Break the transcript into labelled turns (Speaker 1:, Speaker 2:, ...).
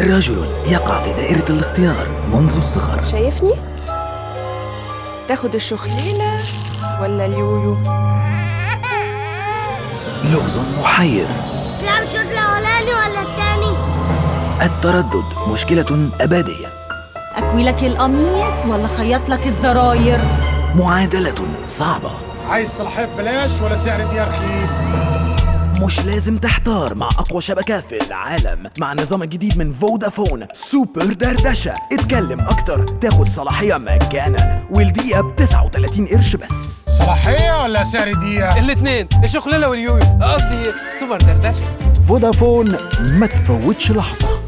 Speaker 1: رجل يقع في دائرة الاختيار منذ الصغر
Speaker 2: شايفني؟ تاخد الشخليلة ولا اليويو؟
Speaker 1: لغز محير
Speaker 3: تلعب الشوط الاولاني ولا التاني
Speaker 1: التردد مشكلة أبدية
Speaker 4: اكوي لك القميص ولا خيط لك الزراير
Speaker 1: معادلة صعبة
Speaker 5: عايز صلاحية ببلاش ولا سعر دي رخيص
Speaker 1: مش لازم تحتار مع أقوى شبكة في العالم مع النظام الجديد من فودافون سوبر دردشة اتكلم أكتر تاخد صلاحية مجانا والدقيقة ب 39 قرش بس
Speaker 5: صلاحية ولا سعر دقيقة
Speaker 6: الاثنين الشخلله واليويو قصدي سوبر دردشه
Speaker 1: فودافون ما تفوتش لحظة